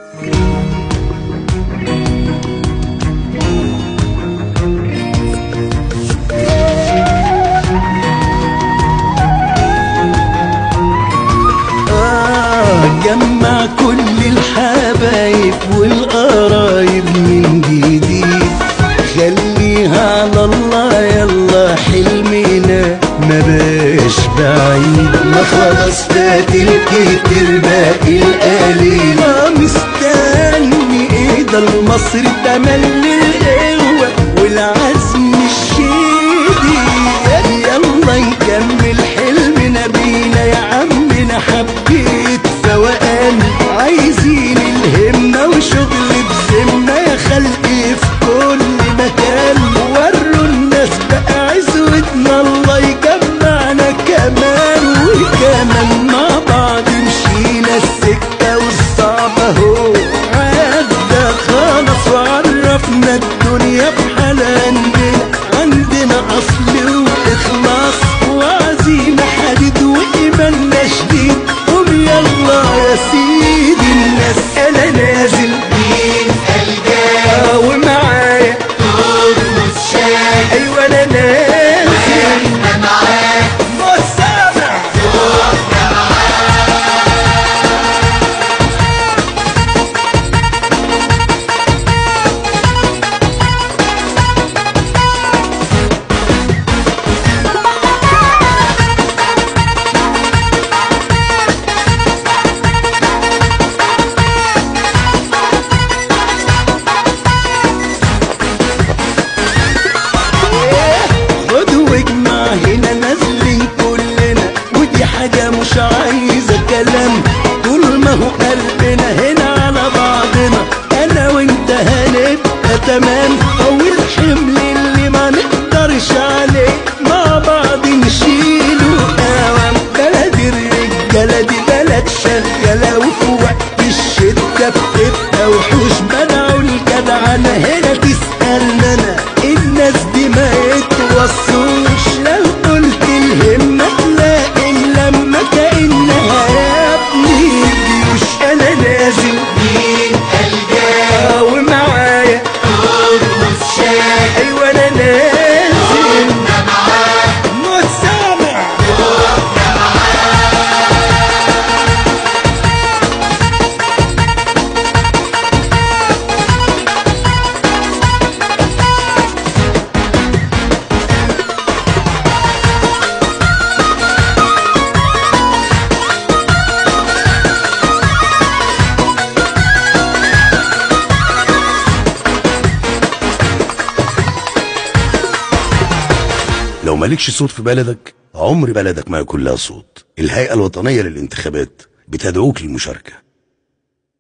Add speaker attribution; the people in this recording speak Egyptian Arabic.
Speaker 1: آه جمع كل الحبايب والقرايب من جديد خليها على الله يلا حلمنا ما باش بعيد ما خلاص فات الكتير باقي القليل ما مستني ايه ده المصري تملي القوة والعزم الشديد يلا نكمل حلمنا بينا يا عمنا حبيت فوقان عايزين الهمة وشغل بذمة يا خلقي في كل مكان وروا الناس بقى عزوتنا الله يجمعنا كمان وكمان مع بعض مشينا السكة والصعب اهو عدى خلاص وعرفنا الدنيا بحالها عندنا عندنا اصل واخلاص وعزيمة حديد وايماننا شديد قوم يلا يا سيدي الناس انا نازل
Speaker 2: مين الجاي
Speaker 1: آه ومعايا
Speaker 2: ترمس شاي
Speaker 1: ايوه انا نازل
Speaker 2: احنا معاك
Speaker 1: مسامع خد واجمع هنا نازلين كلنا ودي حاجة مش عايزة كلام طول ما هو قلبنا هنا على بعضنا انا وانت هنبقى تمام اول حمل اللي ما نقدرش عليه مع بعض نشيله قوام بلد الرجالة دي بلد شغالة وفي وقت الشدة بتبقى وحوش منعوا الجدعنة هنا تسألنا أنا الناس دي ما يتوصوش لو قلت الهمة تلاقي لما كأنها يا ابني جيوش أنا نازل
Speaker 2: مين الجاي
Speaker 1: آه ومعايا
Speaker 2: ترمس شاي
Speaker 1: أيوة أنا نازل
Speaker 2: احنا معاك
Speaker 1: مسامع
Speaker 3: لو مالكش صوت في بلدك عمر بلدك ما يكون لها صوت الهيئة الوطنية للانتخابات بتدعوك للمشاركة